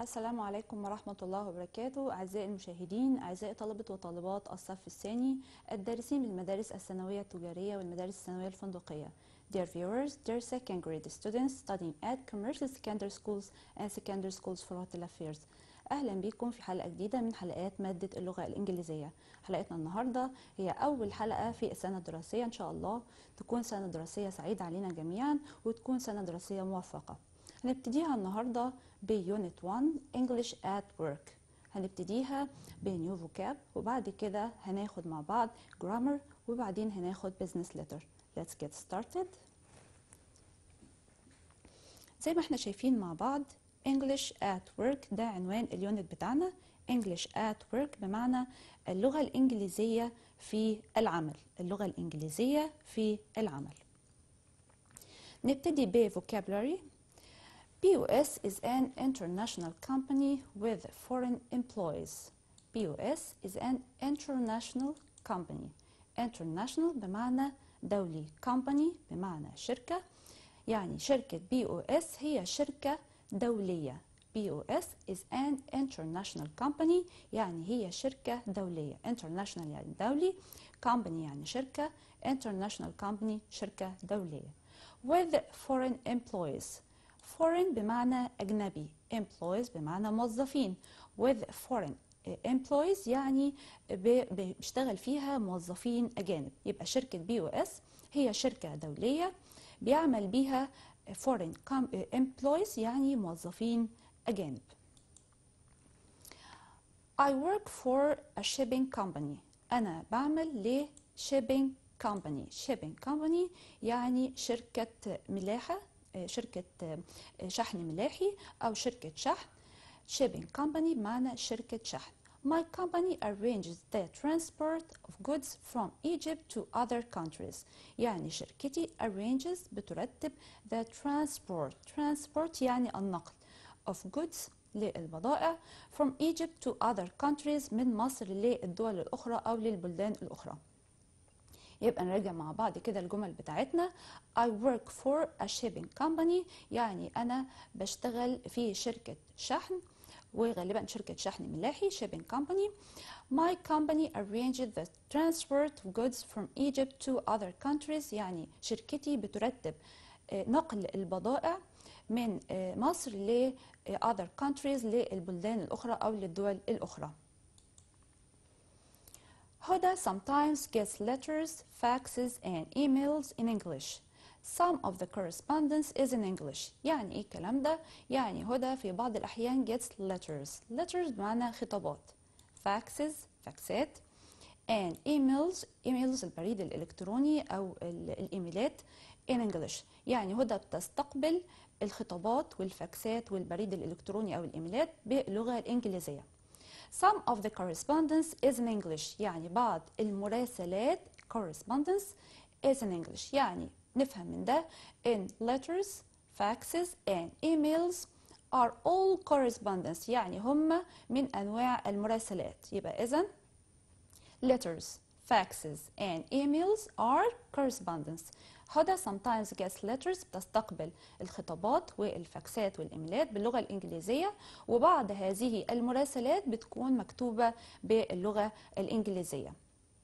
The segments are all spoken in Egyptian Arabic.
السلام عليكم ورحمة الله وبركاته أعزائي المشاهدين أعزائي طلبة وطالبات الصف الثاني الدارسين بالمدارس الثانوية التجارية والمدارس الثانوية الفندقية Dear viewers, dear second grade students studying at commercial secondary schools and secondary schools for hotel affairs أهلا بكم في حلقة جديدة من حلقات مادة اللغة الإنجليزية حلقتنا النهاردة هي أول حلقة في السنة الدراسية إن شاء الله تكون سنة دراسية سعيدة علينا جميعا وتكون سنة دراسية موفقة هنبتديها النهاردة بيونت 1 English at Work هنبتديها بنيو فوكاب وبعد كده هناخد مع بعض grammar وبعدين هناخد business letter Let's get started زي ما احنا شايفين مع بعض English at Work ده عنوان اليونت بتاعنا English at Work بمعنى اللغة الإنجليزية في العمل اللغة الإنجليزية في العمل نبتدي ب vocabulary BOS is an international company with foreign employees. BOS is an international company. International بمعنى دولي. Company بمعنى شركة. يعني شركة BOS هي شركة دولية. BOS is an international company يعني هي شركة دولية. International يعني دولي. Company يعني شركة. International company شركة دولية. With foreign employees. foreign بمعنى أجنبي employees بمعنى موظفين with foreign employees يعني بيشتغل فيها موظفين أجانب يبقى شركة بي او اس هي شركة دولية بيعمل بيها foreign employees يعني موظفين أجانب I work for a shipping company أنا بعمل ل shipping company shipping company يعني شركة ملاحة شركة شحن ملاحي أو شركة شحن shipping company بمعنى شركة شحن My company arranges the transport of goods from Egypt to other countries يعني شركتي arranges بترتب the transport transport يعني النقل of goods للبضائع from Egypt to other countries من مصر للدول الأخرى أو للبلدان الأخرى يبقى نراجع مع بعض كده الجمل بتاعتنا I work for a shipping company يعني أنا بشتغل في شركة شحن وغالبا شركة شحن ملاحي shipping company My company arranges the transport of goods from Egypt to other countries يعني شركتي بترتب نقل البضائع من مصر ل other countries للبلدان الأخرى أو للدول الأخرى Huda sometimes gets letters, faxes, and emails in English. Some of the correspondence is in English. يعني ايه الكلام ده؟ يعني هدى في بعض الأحيان gets letters. Letters بمعنى خطابات. Faxes فاكسات and emails emails البريد الإلكتروني أو الإيميلات in English. يعني هدى بتستقبل الخطابات والفاكسات والبريد الإلكتروني أو الإيميلات باللغة الإنجليزية. Some of the correspondence is in English يعني بعض المراسلات correspondence is in English يعني نفهم من ده in letters, faxes and emails are all correspondence يعني هم من أنواع المراسلات يبقى إذن letters, faxes and emails are correspondence هدى sometimes gets letters بتستقبل الخطابات والفاكسات والإيميلات باللغة الإنجليزية وبعض هذه المراسلات بتكون مكتوبة باللغة الإنجليزية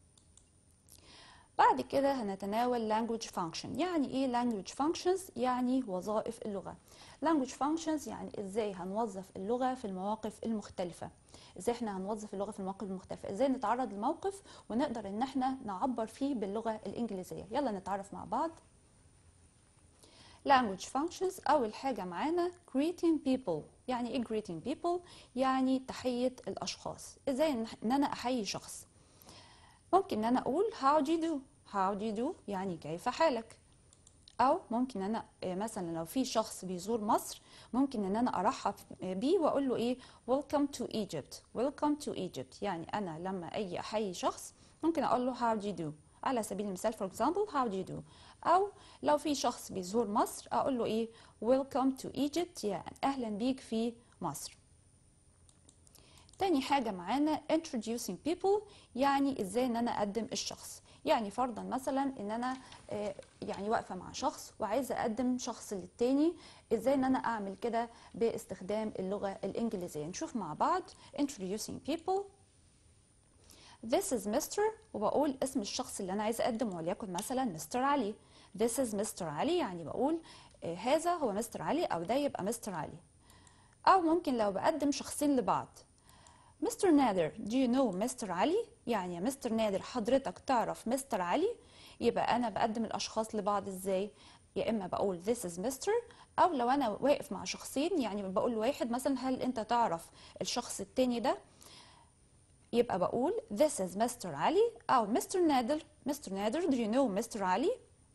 بعد كده هنتناول language function يعني ايه language functions يعني وظائف اللغة language functions يعني ازاي هنوظف اللغة في المواقف المختلفة ازاي احنا هنوظف اللغة في المواقف المختلفة ازاي نتعرض لموقف ونقدر ان احنا نعبر فيه باللغة الانجليزية يلا نتعرف مع بعض language functions اول حاجة معانا greeting people يعني ايه greeting people يعني تحية الاشخاص ازاي ان انا احيي شخص ممكن ان انا اقول how do you do how do you do يعني كيف حالك او ممكن انا مثلا لو في شخص بيزور مصر ممكن ان انا ارحب بيه واقول له ايه welcome to Egypt welcome to Egypt يعني انا لما اجي احيي شخص ممكن اقول له how do you do على سبيل المثال for example how do you do او لو في شخص بيزور مصر اقول له ايه welcome to Egypt يعني اهلا بيك في مصر تاني حاجة معانا introducing people يعني ازاي ان انا اقدم الشخص يعني فرضا مثلا ان انا آه، يعني واقفه مع شخص وعايزه اقدم شخص للتاني ازاي ان انا اعمل كده باستخدام اللغه الانجليزيه نشوف مع بعض introducing people This is Mr. وبقول اسم الشخص اللي انا عايزه اقدمه وليكن مثلا مستر علي This is Mr. علي يعني بقول آه، هذا هو مستر علي او ده يبقى مستر علي او ممكن لو بقدم شخصين لبعض مستر نادر do you know مستر علي يعني يا مستر نادر حضرتك تعرف مستر علي يبقى انا بقدم الاشخاص لبعض ازاي يا اما بقول this is Mr. او لو انا واقف مع شخصين يعني بقول لواحد مثلا هل انت تعرف الشخص التاني ده يبقى بقول this is Mr. علي أو Mr. نادر Mr. نادر do you know Mr. علي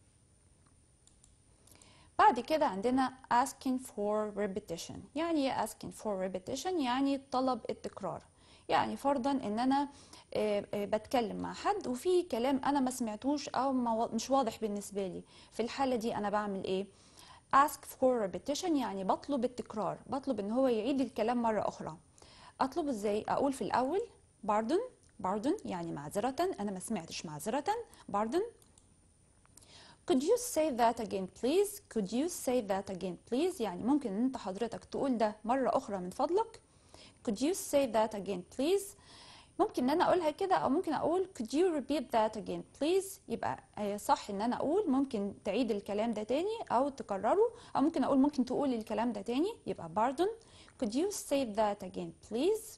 بعد كده عندنا asking for repetition يعني ايه asking for repetition يعني طلب التكرار يعني فرضا ان انا آه، آه، بتكلم مع حد وفي كلام انا ما سمعتوش او ما وا- مش واضح بالنسبه لي في الحاله دي انا بعمل ايه ask for repetition يعني بطلب التكرار بطلب ان هو يعيد الكلام مره اخرى اطلب ازاي اقول في الاول pardon pardon يعني معذره انا ما سمعتش معذره pardon Could you say that again please? Could you say that again please? يعني ممكن ان انت حضرتك تقول ده مرة أخرى من فضلك. Could you say that again please? ممكن ان انا اقولها كده او ممكن اقول could you repeat that again please يبقى آه، صح ان انا اقول ممكن تعيد الكلام ده تاني او تكرره او ممكن اقول ممكن تقولي الكلام ده تاني يبقى pardon could you say that again please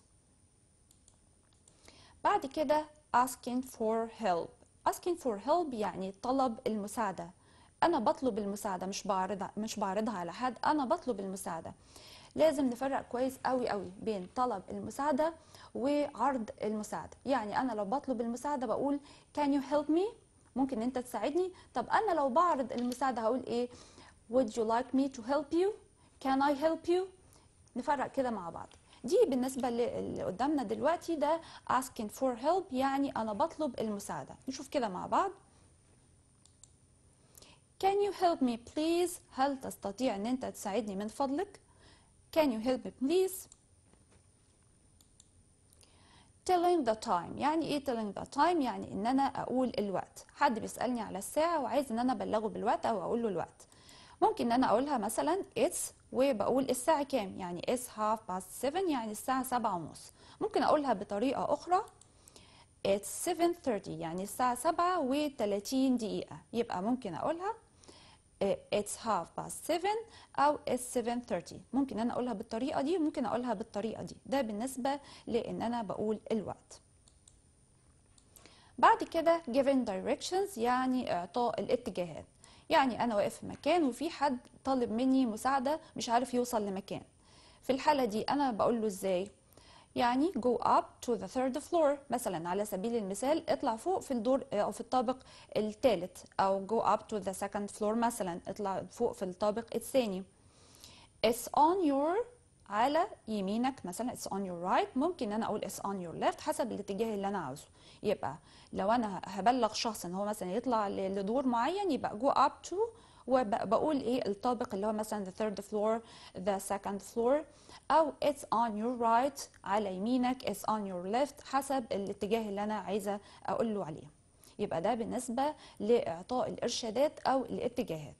بعد كده asking for help asking for help يعني طلب المساعدة أنا بطلب المساعدة مش بعرضها مش بعرضها على حد أنا بطلب المساعدة لازم نفرق كويس قوي قوي بين طلب المساعدة وعرض المساعدة يعني أنا لو بطلب المساعدة بقول can you help me ممكن أنت تساعدني طب أنا لو بعرض المساعدة هقول إيه would you like me to help you can I help you نفرق كده مع بعض دي بالنسبة اللي اللي قدامنا دلوقتي ده asking for help يعني أنا بطلب المساعدة نشوف كده مع بعض Can you help me please هل تستطيع أن أنت تساعدني من فضلك Can you help me please telling the time يعني ايه telling the time يعني ان انا اقول الوقت حد بيسألني على الساعة وعايز ان انا ابلغه بالوقت او اقول له الوقت ممكن ان انا اقولها مثلا it's وبقول الساعة كام يعني it's half past seven يعني الساعة سبعة ونص ممكن اقولها بطريقة اخرى it's 7:30 يعني الساعة سبعة وتلاتين دقيقة يبقى ممكن اقولها آه، it's half past seven أو it's 7:30 ممكن أنا أقولها بالطريقة دي وممكن أقولها بالطريقة دي ده بالنسبة لأن أنا بقول الوقت بعد كده given directions يعني إعطاء الاتجاهات يعني أنا واقف في مكان وفي حد طالب مني مساعدة مش عارف يوصل لمكان في الحالة دي أنا بقول له إزاي يعني go up to the third floor مثلا على سبيل المثال اطلع فوق في الدور او في الطابق الثالث او go up to the second floor مثلا اطلع فوق في الطابق الثاني it's on your على يمينك مثلا it's on your right ممكن انا اقول it's on your left حسب الاتجاه اللي انا عاوزه يبقى لو انا هبلغ شخص ان هو مثلا يطلع ل- لدور معين يبقى go up to وبقول ايه الطابق اللي هو مثلا the third floor the second floor او it's on your right على يمينك it's on your left حسب الاتجاه اللي انا عايزه اقول له عليه يبقى ده بالنسبه لاعطاء الارشادات او الاتجاهات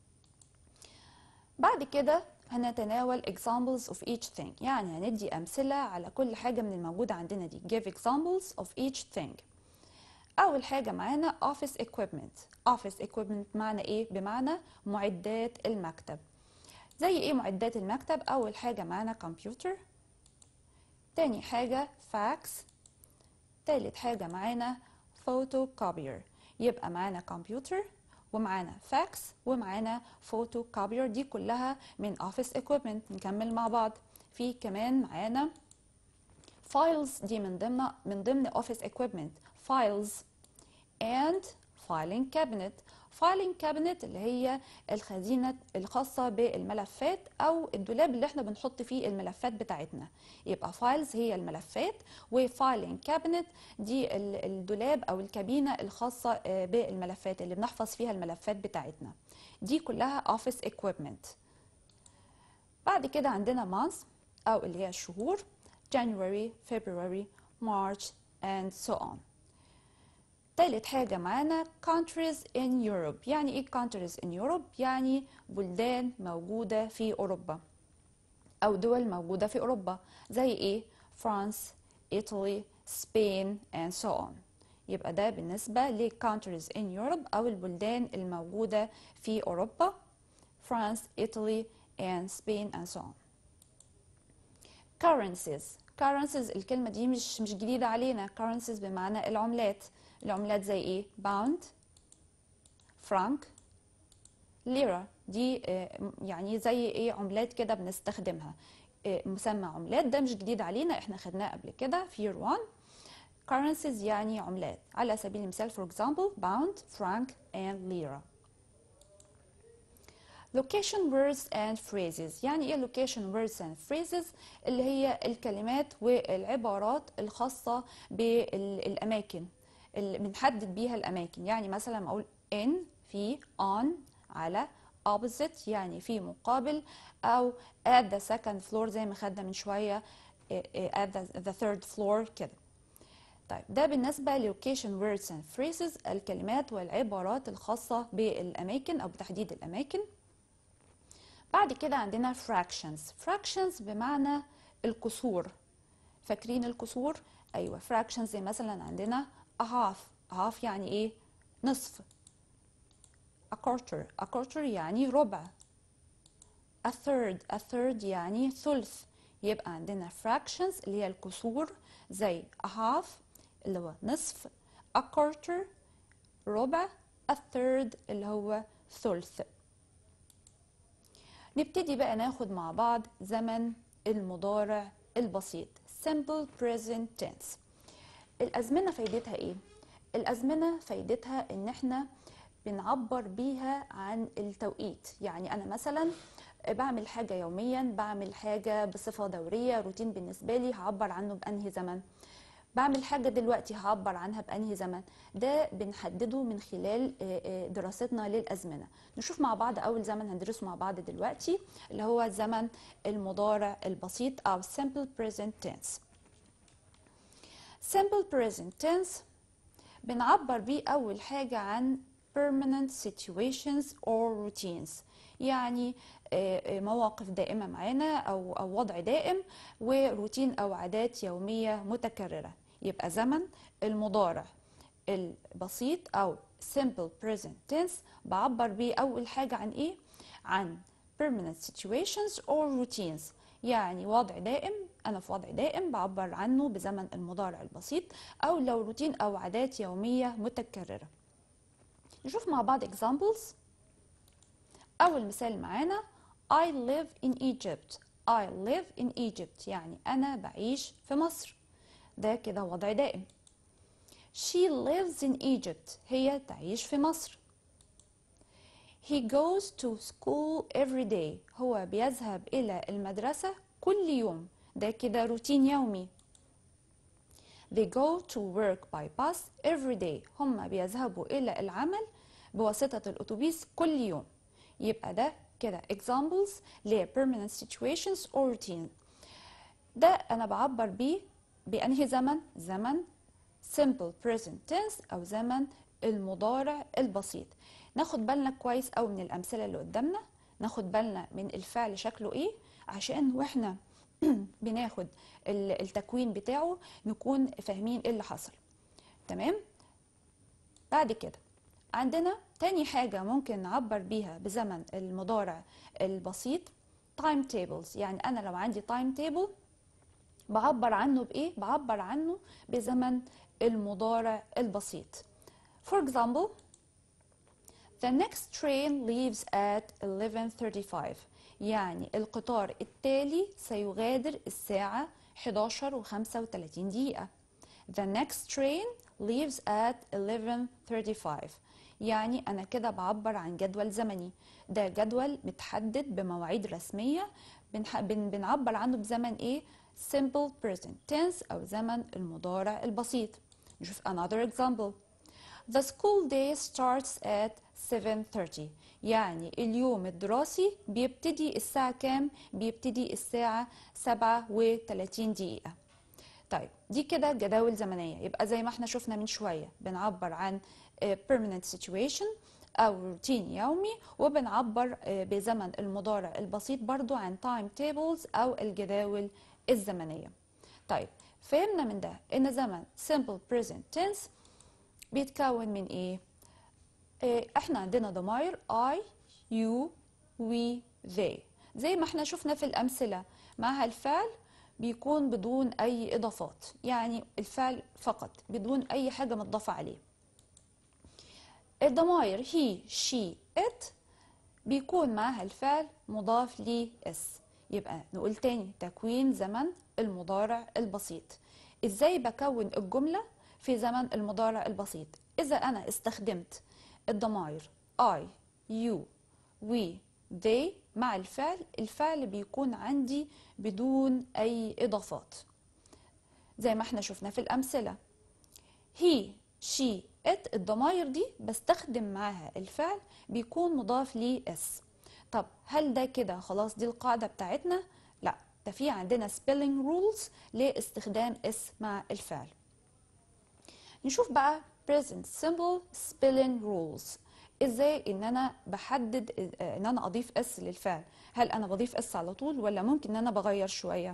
بعد كده هنتناول examples of each thing يعني هندي أمثلة على كل حاجة من الموجودة عندنا دي give examples of each thing أول حاجة معانا office equipment office equipment معنى إيه؟ بمعنى معدات المكتب زي إيه معدات المكتب؟ أول حاجة معانا كمبيوتر تاني حاجة فاكس تالت حاجة معانا photocopier يبقى معانا كمبيوتر ومعانا فاكس ومعانا فوتوكوبير دي كلها من اوفيس equipment نكمل مع بعض في كمان معانا فايلز دي من ضمن من ضمن اوفيس equipment فايلز and filing cabinet filing cabinet اللي هي الخزينة الخاصة بالملفات أو الدولاب اللي احنا بنحط فيه الملفات بتاعتنا يبقى files هي الملفات و filing cabinet دي ال- الدولاب أو الكابينة الخاصة آه، بالملفات اللي بنحفظ فيها الملفات بتاعتنا دي كلها office equipment بعد كده عندنا months أو اللي هي الشهور January, February, March and so on تالت حاجة معانا countries in Europe يعني ايه countries in Europe يعني بلدان موجودة في أوروبا أو دول موجودة في أوروبا زي ايه فرانس إيطالي سبين and so on يبقى ده بالنسبة ل countries in Europe أو البلدان الموجودة في أوروبا فرانس إيطالي and Spain and so on currencies currencies الكلمة دي مش مش جديدة علينا currencies بمعنى العملات العملات زي ايه باوند فرانك ليرة دي آه، يعني زي ايه عملات كده بنستخدمها آه، مسمى عملات ده مش جديد علينا احنا خدناه قبل كده في year 1 currencies يعني عملات على سبيل المثال for example pound franc and lira location words and phrases يعني ايه location words and phrases اللي هي الكلمات والعبارات الخاصة بالأماكن اللي بنحدد بيها الأماكن يعني مثلا لما أقول in في on على opposite يعني في مقابل أو at the second floor زي ما خدنا من شوية at the, the third floor كده طيب ده بالنسبة ل location words and phrases الكلمات والعبارات الخاصة بالأماكن أو بتحديد الأماكن بعد كده عندنا fractions fractions بمعنى الكسور فاكرين الكسور ايوه fractions زي مثلا عندنا a half a half يعني ايه نصف a quarter a quarter يعني ربع a third a third يعني ثلث يبقى عندنا fractions اللي هي الكسور زي a half اللي هو نصف a quarter ربع a third اللي هو ثلث نبتدي بقى ناخد مع بعض زمن المضارع البسيط simple present tense الأزمنة فايدتها إيه؟ الأزمنة فايدتها إن إحنا بنعبر بيها عن التوقيت يعني أنا مثلا بعمل حاجة يوميا بعمل حاجة بصفة دورية روتين بالنسبة لي هعبر عنه بأنهي زمن بعمل حاجة دلوقتي هعبر عنها بأنهي زمن ده بنحدده من خلال دراستنا للأزمنة نشوف مع بعض أول زمن هندرسه مع بعض دلوقتي اللي هو زمن المضارع البسيط أو simple present tense simple present tense بنعبر بيه أول حاجة عن permanent situations or routines يعني مواقف دائمة معانا أو, أو وضع دائم وروتين أو عادات يومية متكررة يبقى زمن المضارع البسيط أو simple present tense بعبر بيه أول حاجة عن إيه؟ عن permanent situations or routines يعني وضع دائم أنا في وضع دائم بعبر عنه بزمن المضارع البسيط أو لو روتين أو عادات يومية متكررة نشوف مع بعض examples أول مثال معانا I live in Egypt I live in Egypt يعني أنا بعيش في مصر ده كده وضع دائم She lives in Egypt هي تعيش في مصر He goes to school every day هو بيذهب إلى المدرسة كل يوم ده كده روتين يومي They go to work by bus every day هم بيذهبوا إلى العمل بواسطة الأتوبيس كل يوم يبقى ده كده examples ل permanent situations or routine ده أنا بعبر بيه بأنهي زمن؟ زمن simple present tense أو زمن المضارع البسيط ناخد بالنا كويس أوي من الأمثلة اللي قدامنا ناخد بالنا من الفعل شكله إيه عشان وإحنا بناخد التكوين بتاعه نكون فاهمين إيه اللي حصل تمام؟ بعد كده عندنا تاني حاجة ممكن نعبر بيها بزمن المضارع البسيط تايم تيبلز يعني أنا لو عندي تايم تيبل بعبر عنه بإيه؟ بعبر عنه بزمن المضارع البسيط For example The next train leaves at 11:35 يعني القطار التالي سيغادر الساعة 11 و35 دقيقة The next train leaves at 11:35 يعني أنا كده بعبر عن جدول زمني ده جدول متحدد بمواعيد رسمية بنح... بن... بنعبر عنه بزمن إيه؟ simple present tense أو زمن المضارع البسيط نشوف another example The school day starts at 7:30 يعني اليوم الدراسي بيبتدي الساعة كام؟ بيبتدي الساعة 7 و30 دقيقة طيب دي كده جداول زمنية يبقى زي ما احنا شفنا من شوية بنعبر عن آه، permanent situation أو روتين يومي وبنعبر آه، بزمن المضارع البسيط برضو عن time tables أو الجداول الزمنية طيب فهمنا من ده إن زمن simple present tense بيتكون من إيه؟ آه، احنا عندنا ضمائر I, you, we, they زي ما احنا شفنا في الأمثلة معها الفعل بيكون بدون أي إضافات يعني الفعل فقط بدون أي حاجة متضافة عليه الضمائر he, she, it بيكون معها الفعل مضاف ليه اس يبقى نقول تاني تكوين زمن المضارع البسيط ازاي بكون الجملة في زمن المضارع البسيط اذا انا استخدمت الضمائر I, you, we, they مع الفعل الفعل بيكون عندي بدون اي اضافات زي ما احنا شفنا في الامثله he she it الضمائر دي بستخدم معاها الفعل بيكون مضاف ليه اس طب هل ده كده خلاص دي القاعده بتاعتنا لا ده في عندنا spelling rules لاستخدام اس مع الفعل نشوف بقى present simple spelling rules ازاي ان انا بحدد ان انا اضيف اس للفعل هل انا بضيف اس على طول ولا ممكن ان انا بغير شويه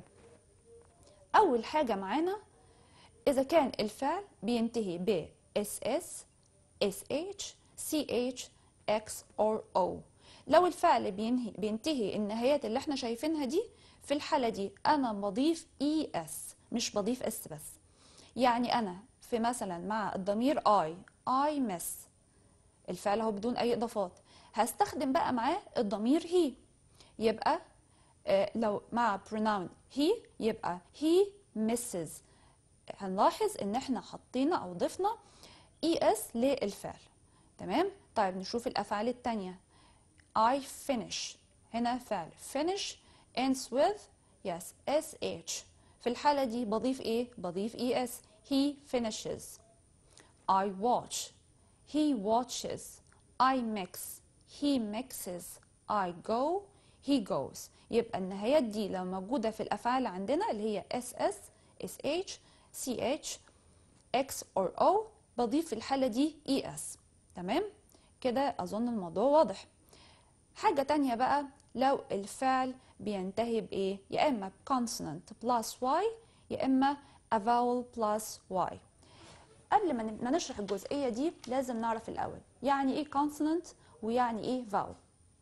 اول حاجه معانا اذا كان الفعل بينتهي ب ss sh ch x or o لو الفعل بينهي بينتهي النهايات اللي احنا شايفينها دي في الحاله دي انا بضيف es مش بضيف اس بس يعني انا في مثلا مع الضمير I I miss الفعل هو بدون اي اضافات هستخدم بقى معاه الضمير he يبقى آه، لو مع pronoun he يبقى he misses هنلاحظ ان احنا حطينا او ضفنا es للفعل تمام طيب نشوف الافعال التانية I finish هنا فعل finish ends with yes sh في الحالة دي بضيف ايه بضيف es he finishes I watch he watches I mix he mixes I go he goes يبقى النهايات دي لو موجودة في الأفعال عندنا اللي هي SS SH CH X or O بضيف في الحالة دي ES تمام كده أظن الموضوع واضح حاجة تانية بقى لو الفعل بينتهي بإيه يا إما consonant plus Y يا إما a vowel plus Y قبل ما ما نشرح الجزئية دي لازم نعرف الأول يعني إيه consonant ويعني إيه vowel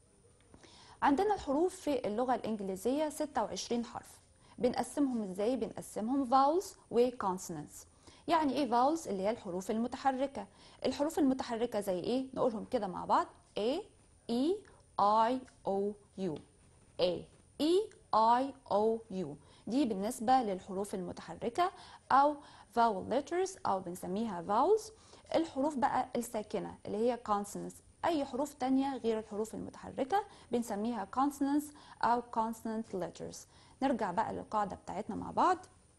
عندنا الحروف في اللغة الإنجليزية 26 حرف بنقسمهم إزاي؟ بنقسمهم vowels و consonants يعني إيه vowels اللي هي الحروف المتحركة الحروف المتحركة زي إيه؟ نقولهم كده مع بعض A E I O U A E I O U دي بالنسبة للحروف المتحركة أو vowel letters أو بنسميها vowels الحروف بقى الساكنة اللي هي consonants أي حروف تانية غير الحروف المتحركة بنسميها consonants أو consonant letters نرجع بقى للقاعدة بتاعتنا مع بعض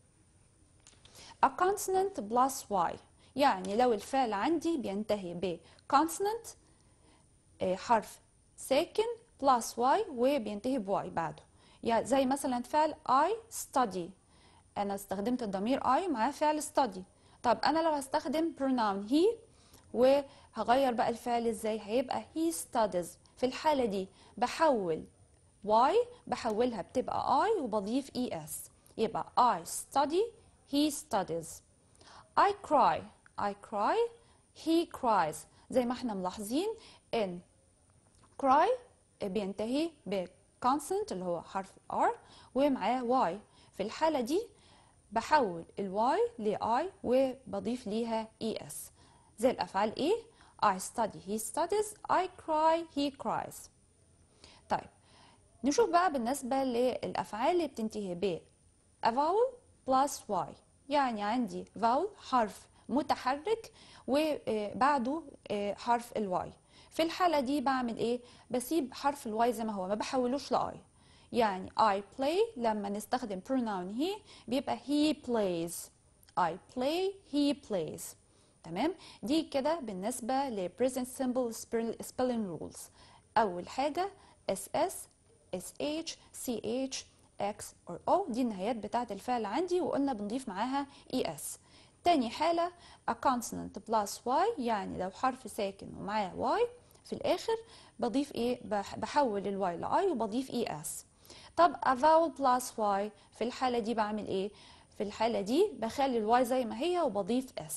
a consonant plus y يعني لو الفعل عندي بينتهي ب consonant آه، حرف ساكن plus y وبينتهي ب y بعده يعني زي مثلا فعل I study أنا استخدمت الضمير I مع فعل study طب أنا لو هستخدم pronoun he وهغير بقى الفعل ازاي هيبقى he studies في الحالة دي بحول y بحولها بتبقى I وبضيف es يبقى I study he studies I cry I cry he cries زي ما احنا ملاحظين ان cry بينتهي ب consonant اللي هو حرف R ومعاه y في الحالة دي بحول ال y ل I وبضيف ليها es زي الأفعال إيه؟ I study he studies I cry he cries طيب نشوف بقى بالنسبة للأفعال اللي بتنتهي ب a vowel plus y يعني عندي vowel حرف متحرك وبعده حرف الواي في الحالة دي بعمل ايه؟ بسيب حرف الواي زي ما هو ما بحولوش لآي يعني I play لما نستخدم pronoun he بيبقى he plays I play he plays تمام دي كده بالنسبة ل present simple spelling rules أول حاجة SS SH CH X or O دي النهايات بتاعة الفعل عندي وقلنا بنضيف معاها ES تاني حالة a consonant plus Y يعني لو حرف ساكن ومعاه Y في الآخر بضيف إيه بح- بحول الواي ل I وبضيف ES طب a vowel plus Y في الحالة دي بعمل إيه في الحالة دي بخلي الواي زي ما هي وبضيف S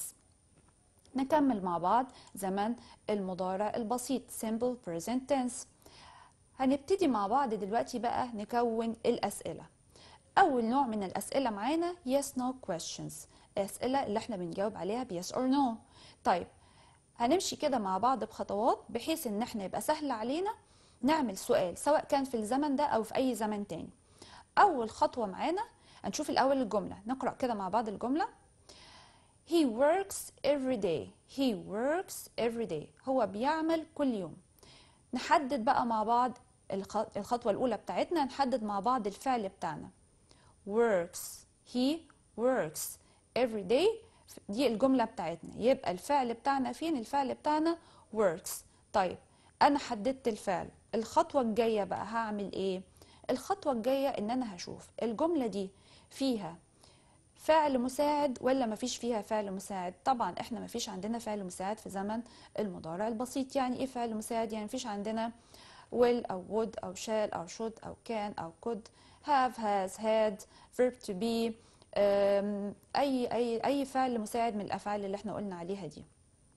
نكمل مع بعض زمن المضارع البسيط simple present tense هنبتدي مع بعض دلوقتي بقى نكون الأسئلة أول نوع من الأسئلة معانا yes no questions الأسئلة اللي احنا بنجاوب عليها ب yes or no طيب هنمشي كده مع بعض بخطوات بحيث ان احنا يبقى سهل علينا نعمل سؤال سواء كان في الزمن ده أو في أي زمن تاني أول خطوة معانا هنشوف الأول الجملة نقرأ كده مع بعض الجملة He works every day. He works every day. هو بيعمل كل يوم. نحدد بقى مع بعض الخ- الخطوة الأولى بتاعتنا نحدد مع بعض الفعل بتاعنا. Works. He works every day. دي الجملة بتاعتنا. يبقى الفعل بتاعنا فين؟ الفعل بتاعنا works. طيب أنا حددت الفعل. الخطوة الجاية بقى هعمل إيه؟ الخطوة الجاية إن أنا هشوف الجملة دي فيها فعل مساعد ولا مفيش فيها فعل مساعد طبعا احنا مفيش عندنا فعل مساعد في زمن المضارع البسيط يعني ايه فعل مساعد يعني مفيش عندنا will او would او shall او should او can او could have has had verb to be أم، اي اي اي فعل مساعد من الافعال اللي احنا قلنا عليها دي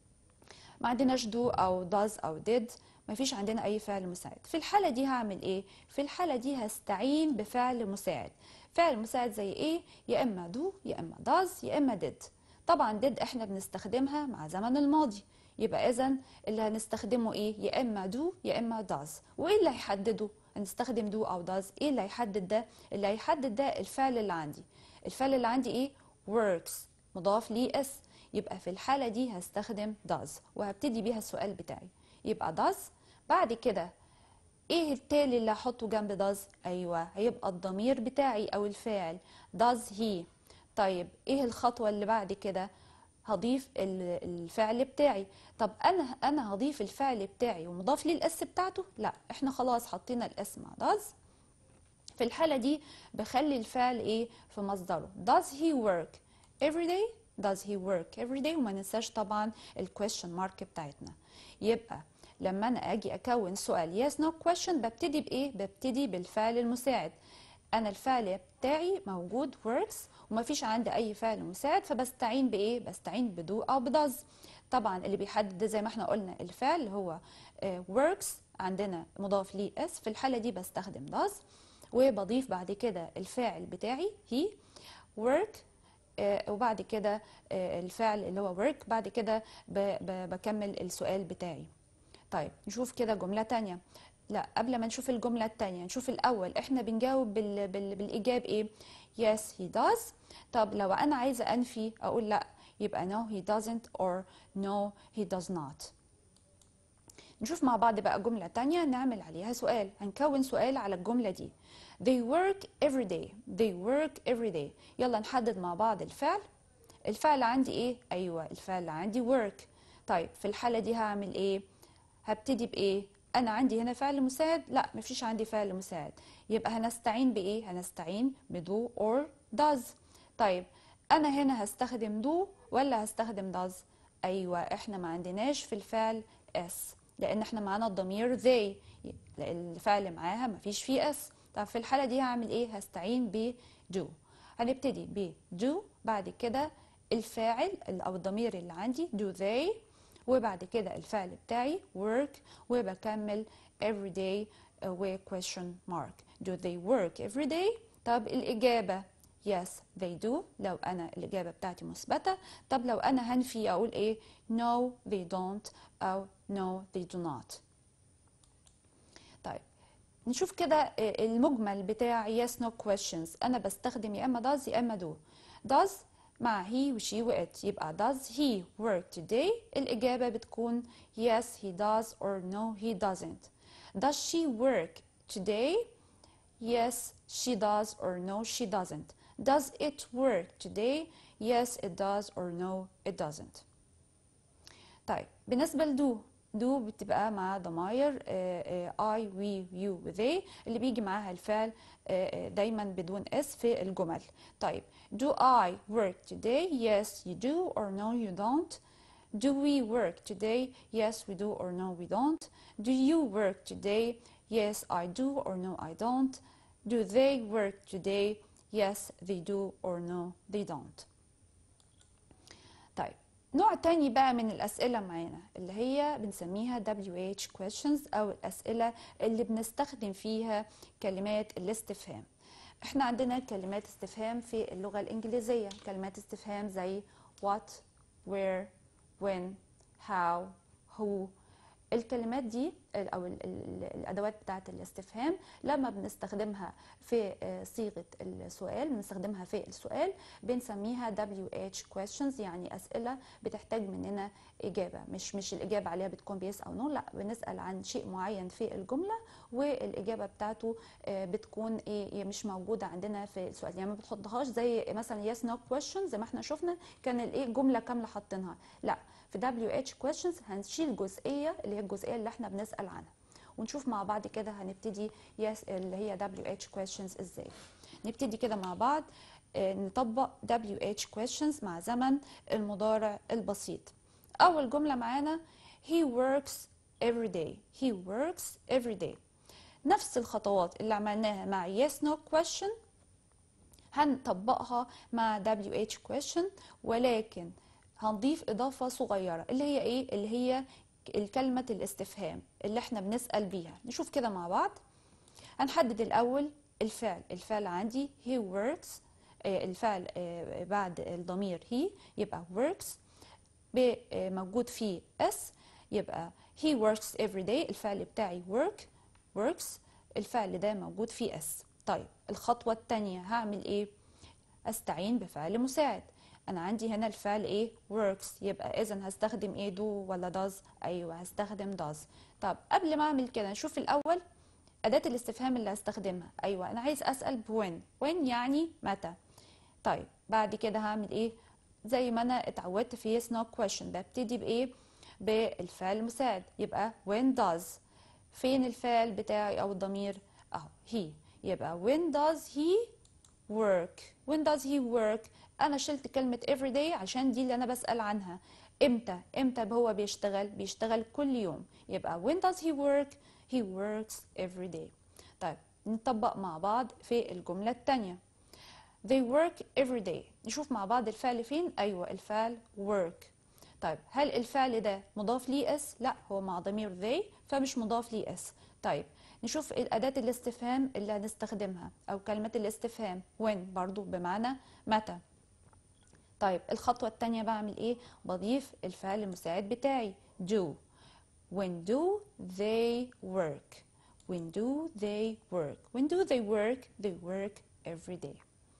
ما عندناش do او does او did ما فيش عندنا اي فعل مساعد في الحالة دي هعمل ايه في الحالة دي هستعين بفعل مساعد فعل مساعد زي ايه يا اما do يا اما does يا اما did طبعا did احنا بنستخدمها مع زمن الماضي يبقى اذا اللي هنستخدمه ايه يا اما do يا اما does وايه اللي هيحدده هنستخدم do او does ايه اللي هيحدد ده اللي هيحدد ده الفعل اللي عندي الفعل اللي عندي ايه works مضاف ليه اس يبقى في الحالة دي هستخدم does وهبتدي بيها السؤال بتاعي يبقى does بعد كده ايه التالي اللي هحطه جنب does ايوه هيبقى الضمير بتاعي او الفاعل does he طيب ايه الخطوة اللي بعد كده هضيف ال- الفعل بتاعي طب انا انا هضيف الفعل بتاعي ومضاف لي الاس بتاعته لا احنا خلاص حطينا الاس مع does في الحالة دي بخلي الفعل ايه في مصدره does he work every day does he work every day وما ننساش طبعا ال question mark بتاعتنا يبقى لما انا اجي اكون سؤال yes no question ببتدي بايه ببتدي بالفعل المساعد انا الفعل بتاعي موجود works وما فيش عندي اي فعل مساعد فبستعين بايه بستعين بدو او بداز طبعا اللي بيحدد ده زي ما احنا قلنا الفعل هو آه، works عندنا مضاف ليه اس في الحالة دي بستخدم does وبضيف بعد كده الفاعل بتاعي he work آه، وبعد كده آه، الفعل اللي هو work بعد كده ب- ب- بكمل السؤال بتاعي طيب نشوف كده جملة تانية لا قبل ما نشوف الجملة التانية نشوف الأول احنا بنجاوب بال... بال... بالإيجاب ايه yes he does طب لو أنا عايزة أنفي أقول لا يبقى no he doesn't or no he does not نشوف مع بعض بقى جملة تانية نعمل عليها سؤال هنكون سؤال على الجملة دي they work every day they work every day يلا نحدد مع بعض الفعل الفعل عندي ايه ايوه الفعل عندي work طيب في الحالة دي هعمل ايه هبتدي بايه انا عندي هنا فعل مساعد لا مفيش عندي فعل مساعد يبقى هنستعين بايه هنستعين بدو or does طيب انا هنا هستخدم do ولا هستخدم does ايوه احنا ما عندناش في الفعل s لان احنا معانا الضمير they لأن الفعل معاها مفيش فيه s طب في الحالة دي هعمل ايه هستعين ب do هنبتدي ب do بعد كده الفاعل او الضمير اللي عندي do they وبعد كده الفعل بتاعي work وبكمل every day uh, و question mark do they work every day طب الإجابة yes they do لو أنا الإجابة بتاعتي مثبتة طب لو أنا هنفي أقول إيه no they don't أو no they do not طيب نشوف كده المجمل بتاع yes no questions أنا بستخدم يا إما does يا إما do does مع he وشي وات يبقى does he work today الإجابة بتكون yes he does or no he doesn't does she work today yes she does or no she doesn't does it work today yes it does or no it doesn't طيب بالنسبة لدو do بتبقى مع ضماير آه، آه، I, we, you, they اللي بيجي معاها الفعل آه، آه، دايما بدون اس في الجمل طيب do I work today yes you do or no you don't do we work today yes we do or no we don't do you work today yes I do or no I don't do they work today yes they do or no they don't طيب نوع تاني بقى من الأسئلة معانا اللي هي بنسميها WH questions أو الأسئلة اللي بنستخدم فيها كلمات الاستفهام احنا عندنا كلمات استفهام في اللغة الإنجليزية كلمات استفهام زي what, where, when, how, who الكلمات دي او ال- ال- الادوات بتاعه الاستفهام لما بنستخدمها في آه، صيغه السؤال بنستخدمها في السؤال بنسميها WH questions يعني اسئله بتحتاج مننا اجابه مش مش الاجابه عليها بتكون بيس او نو لا بنسال عن شيء معين في الجمله والاجابه بتاعته آه، بتكون ايه إيه مش موجوده عندنا في السؤال يعني ما بتحطهاش زي مثلا يس نو questions زي ما احنا شفنا كان الايه جمله كامله حاطينها لا في WH questions هنشيل جزئيه اللي هي الجزئيه اللي احنا بنسال عنها ونشوف مع بعض كده هنبتدي يس اللي هي WH questions ازاي نبتدي كده مع بعض آه، نطبق WH questions مع زمن المضارع البسيط اول جمله معانا he works every day he works every day نفس الخطوات اللي عملناها مع yes no question هنطبقها مع WH question ولكن هنضيف إضافة صغيرة اللي هي إيه؟ اللي هي الكلمة الاستفهام اللي احنا بنسأل بيها نشوف كده مع بعض هنحدد الأول الفعل الفعل عندي he works آه، الفعل آه، بعد الضمير he يبقى works ب- آه، موجود فيه s يبقى he works every day الفعل بتاعي work works الفعل ده موجود فيه s طيب الخطوة التانية هعمل ايه استعين بفعل مساعد انا عندي هنا الفعل ايه works يبقى اذا هستخدم ايه do ولا does ايوه هستخدم does طب قبل ما اعمل كده نشوف الاول اداة الاستفهام اللي هستخدمها ايوه انا عايز اسال بوين when يعني متى طيب بعد كده هعمل ايه زي ما انا اتعودت في yes no question ببتدي بايه بالفعل المساعد يبقى when does فين الفعل بتاعي او الضمير اهو he يبقى when does he work when does he work انا شلت كلمة every day عشان دي اللي انا بسأل عنها امتى امتى هو بيشتغل بيشتغل كل يوم يبقى when does he work he works every day طيب نطبق مع بعض في الجملة التانية they work every day نشوف مع بعض الفعل فين ايوه الفعل work طيب هل الفعل ده مضاف ليه اس لا هو مع ضمير they فمش مضاف ليه اس طيب نشوف الأداة الاستفهام اللي هنستخدمها أو كلمة الاستفهام when برضو بمعنى متى طيب الخطوة التانية بعمل إيه؟ بضيف الفعل المساعد بتاعي do when do they work when do they work when do they work they work every day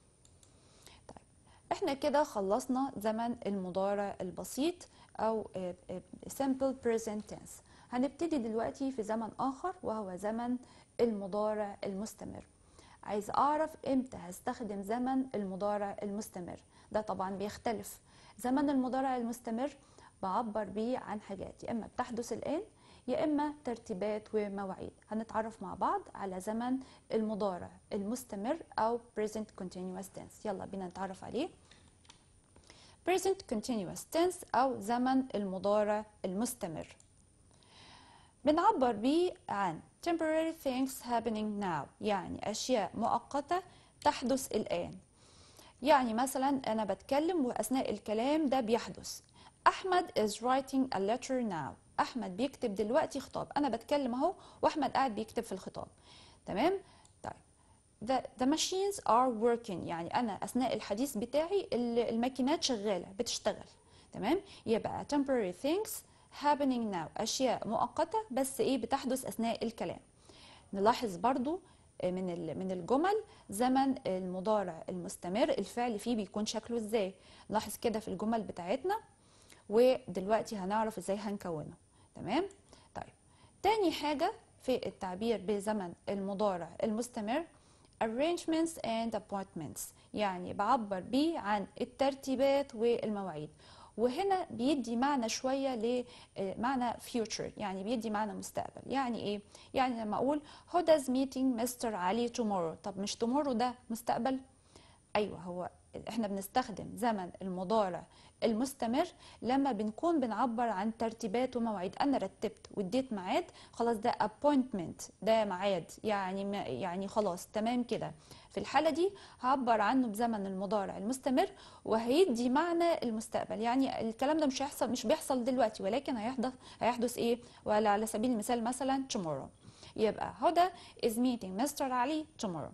طيب احنا كده خلصنا زمن المضارع البسيط أو آه، آه، simple present tense هنبتدي دلوقتي في زمن آخر وهو زمن المضارع المستمر عايز أعرف إمتى هستخدم زمن المضارع المستمر ده طبعا بيختلف زمن المضارع المستمر بعبر بيه عن حاجات يا إما بتحدث الآن يا إما ترتيبات ومواعيد هنتعرف مع بعض على زمن المضارع المستمر أو present continuous tense يلا بينا نتعرف عليه present continuous tense أو زمن المضارع المستمر بنعبر بيه عن temporary things happening now يعني أشياء مؤقتة تحدث الآن يعني مثلا أنا بتكلم وأثناء الكلام ده بيحدث أحمد is writing a letter now أحمد بيكتب دلوقتي خطاب أنا بتكلم أهو وأحمد قاعد بيكتب في الخطاب تمام طيب the, the machines are working يعني أنا أثناء الحديث بتاعي ال- الماكينات شغالة بتشتغل تمام يبقى temporary things happening now أشياء مؤقتة بس إيه بتحدث أثناء الكلام نلاحظ برضو من ال- من الجمل زمن المضارع المستمر الفعل فيه بيكون شكله ازاي نلاحظ كده في الجمل بتاعتنا ودلوقتي هنعرف ازاي هنكونه تمام طيب تاني حاجة في التعبير بزمن المضارع المستمر arrangements and appointments يعني بعبر بيه عن الترتيبات والمواعيد وهنا بيدي معنى شوية لمعنى future يعني بيدي معنى مستقبل يعني ايه؟ يعني لما اقول هدا's meeting مستر علي tomorrow طب مش tomorrow ده مستقبل؟ ايوه هو احنا بنستخدم زمن المضارع المستمر لما بنكون بنعبر عن ترتيبات ومواعيد انا رتبت واديت ميعاد خلاص ده appointment ده ميعاد يعني يعني خلاص تمام كده في الحاله دي هعبر عنه بزمن المضارع المستمر وهيدي معنى المستقبل يعني الكلام ده مش هيحصل مش بيحصل دلوقتي ولكن هيحدث هيحدث ايه ولا على سبيل المثال مثلا tomorrow يبقى هدى is meeting Mr. علي tomorrow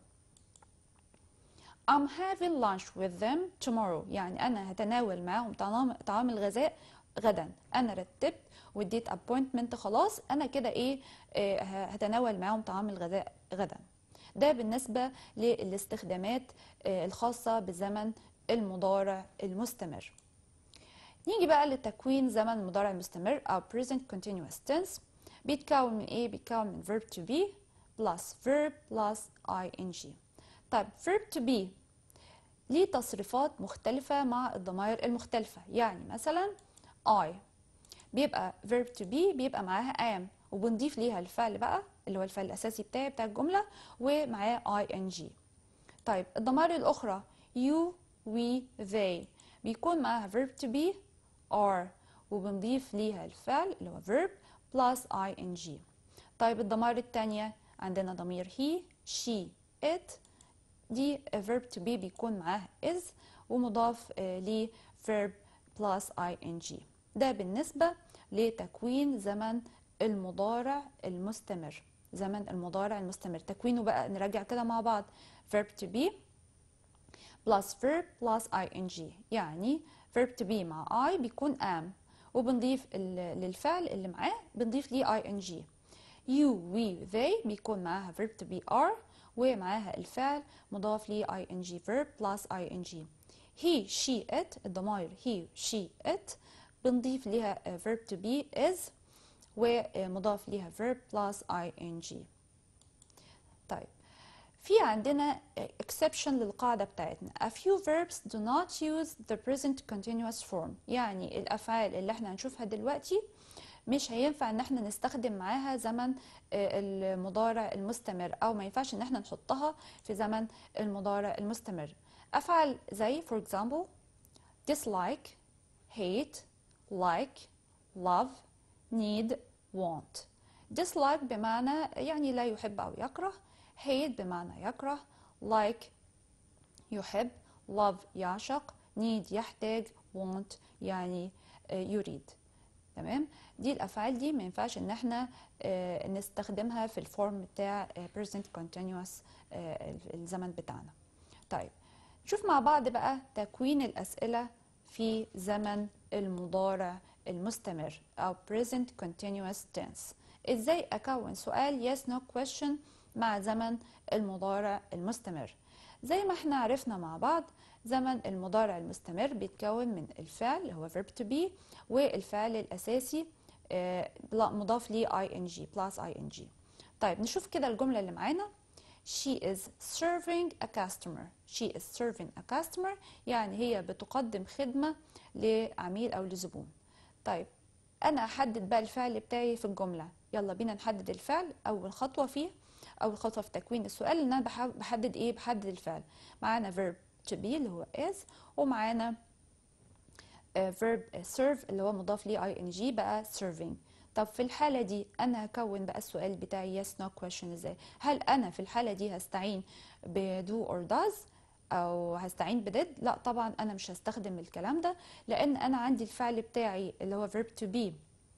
I'm having lunch with them tomorrow يعني أنا هتناول معاهم طعام طعام الغذاء غدا أنا رتبت واديت appointment خلاص أنا كده إيه آه هتناول معاهم طعام الغذاء غدا ده بالنسبة للاستخدامات آه الخاصة بزمن المضارع المستمر نيجي بقى لتكوين زمن المضارع المستمر أو present continuous tense بيتكون من إيه؟ بيتكون من verb to be plus verb plus ing طيب verb to be ليه تصريفات مختلفة مع الضمائر المختلفة يعني مثلا I بيبقى verb to be بيبقى معاها am وبنضيف ليها الفعل بقى اللي هو الفعل الأساسي بتاعي بتاع الجملة ومعاه ing طيب الضمائر الأخرى you we they بيكون معاها verb to be are وبنضيف ليها الفعل اللي هو verb plus ing طيب الضمائر التانية عندنا ضمير he she it دي verb to be بيكون معاه is ومضاف ل verb plus ing ده بالنسبة لتكوين زمن المضارع المستمر زمن المضارع المستمر تكوينه بقى نراجع كده مع بعض verb to be plus verb plus ing يعني verb to be مع I بيكون am وبنضيف للفعل اللي معاه بنضيف ليه ing you we they بيكون معاها verb to be are ومعاها الفعل مضاف لي ing verb plus ing he she it الضمائر he she it بنضيف ليها verb to be is ومضاف ليها verb plus ing طيب في عندنا exception للقاعدة بتاعتنا a few verbs do not use the present continuous form يعني الأفعال اللي احنا هنشوفها دلوقتي مش هينفع ان احنا نستخدم معاها زمن المضارع المستمر او ما ينفعش ان احنا نحطها في زمن المضارع المستمر افعال زي for example dislike hate like love need want dislike بمعنى يعني لا يحب او يكره hate بمعنى يكره like يحب love يعشق need يحتاج want يعني يريد تمام دي الافعال دي ما ينفعش ان احنا آه نستخدمها في الفورم بتاع آه present continuous آه الزمن بتاعنا طيب نشوف مع بعض بقى تكوين الاسئله في زمن المضارع المستمر او present continuous tense ازاي اكون سؤال yes no question مع زمن المضارع المستمر زي ما احنا عرفنا مع بعض زمن المضارع المستمر بيتكون من الفعل اللي هو verb to be والفعل الأساسي مضاف ليه ing plus ing طيب نشوف كده الجملة اللي معانا she is serving a customer she is serving a customer يعني هي بتقدم خدمة لعميل أو لزبون طيب أنا أحدد بقى الفعل بتاعي في الجملة يلا بينا نحدد الفعل أول خطوة فيه أول خطوة في تكوين السؤال إن أنا بحدد إيه بحدد الفعل معانا verb to be اللي هو is ومعانا uh, verb serve اللي هو مضاف ليه ing بقى serving طب في الحالة دي أنا هكون بقى السؤال بتاعي yes no question إزاي هل أنا في الحالة دي هستعين ب do or does أو هستعين بدid لا طبعا أنا مش هستخدم الكلام ده لأن أنا عندي الفعل بتاعي اللي هو verb to be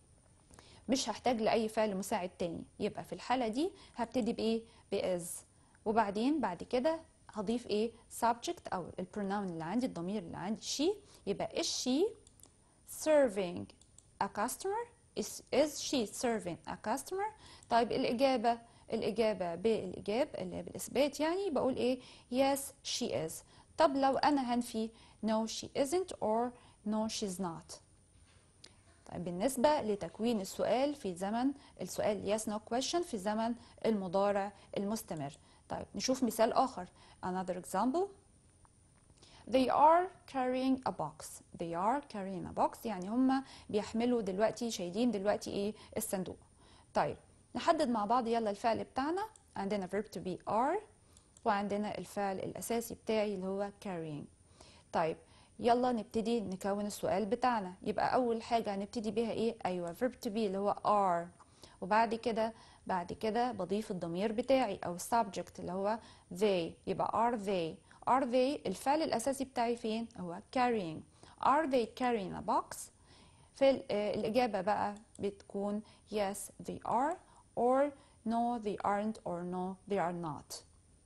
مش هحتاج لأي فعل مساعد تاني يبقى في الحالة دي هبتدي بإيه بإز وبعدين بعد كده هضيف ايه subject او البروناون اللي عندي الضمير اللي عندي she يبقى is she serving a customer is, is she serving a customer طيب الإجابة الإجابة بالإجاب اللي بالإثبات يعني بقول إيه yes she is طب لو أنا هنفي no she isn't or no she's not طيب بالنسبة لتكوين السؤال في زمن السؤال yes no question في زمن المضارع المستمر طيب نشوف مثال آخر another example they are carrying a box they are carrying a box يعني هم بيحملوا دلوقتي شايلين دلوقتي ايه الصندوق طيب نحدد مع بعض يلا الفعل بتاعنا عندنا verb to be are وعندنا الفعل الأساسي بتاعي اللي هو carrying طيب يلا نبتدي نكون السؤال بتاعنا يبقى أول حاجة هنبتدي بيها إيه؟ أيوة verb to be اللي هو are وبعد كده بعد كده بضيف الضمير بتاعي أو subject اللي هو they يبقى are they are they الفعل الأساسي بتاعي فين؟ هو carrying are they carrying a box؟ في الإجابة بقى بتكون yes they are or no they aren't or no they are not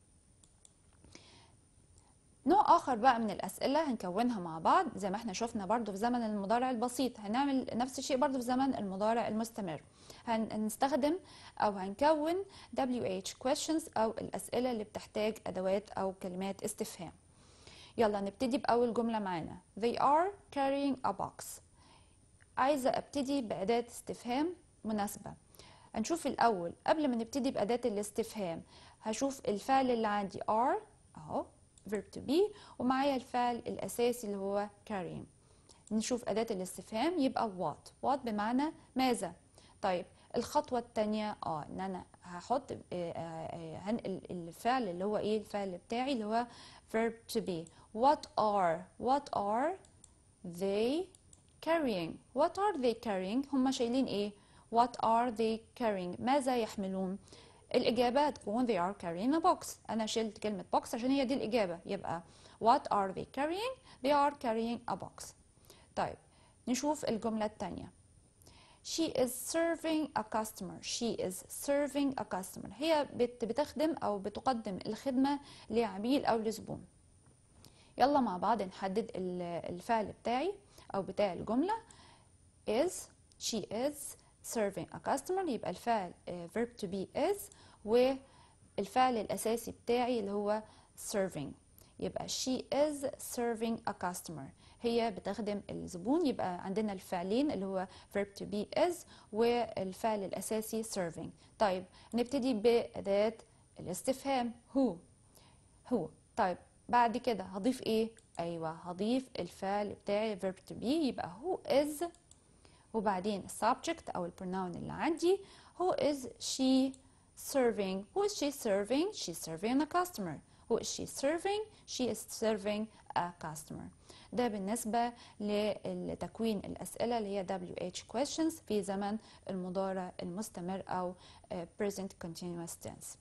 نوع آخر بقى من الأسئلة هنكونها مع بعض زي ما احنا شفنا برضو في زمن المضارع البسيط هنعمل نفس الشيء برضو في زمن المضارع المستمر هنستخدم أو هنكون WH questions أو الأسئلة اللي بتحتاج أدوات أو كلمات استفهام يلا نبتدي بأول جملة معانا They are carrying a box عايزة أبتدي بأداة استفهام مناسبة هنشوف الأول قبل ما نبتدي بأداة الاستفهام هشوف الفعل اللي عندي are أهو verb to be ومعايا الفعل الأساسي اللي هو carrying نشوف أداة الاستفهام يبقى what what بمعنى ماذا طيب الخطوة التانية اه ان انا هحط هنقل الفعل اللي هو ايه الفعل بتاعي اللي هو verb to be what are what are they carrying what are they carrying هم شايلين ايه what are they carrying ماذا يحملون الإجابة هتكون they are carrying a box أنا شلت كلمة box عشان هي دي الإجابة يبقى what are they carrying they are carrying a box طيب نشوف الجملة التانية she is serving a customer she is serving a customer هي بت بتخدم أو بتقدم الخدمة لعميل أو لزبون يلا مع بعض نحدد الفعل بتاعي أو بتاع الجملة is she is serving a customer يبقى الفعل uh, verb to be is والفعل الأساسي بتاعي اللي هو serving يبقى she is serving a customer هي بتخدم الزبون يبقى عندنا الفعلين اللي هو verb to be is والفعل الأساسي serving طيب نبتدي بأداة الاستفهام who who طيب بعد كده هضيف ايه ايوه هضيف الفعل بتاعي verb to be يبقى who is وبعدين subject او البروناون اللي عندي who is she serving who is she serving she's serving a customer who is she serving she is serving a customer ده بالنسبة لتكوين الأسئلة اللي هي WH questions في زمن المضارع المستمر أو present continuous tense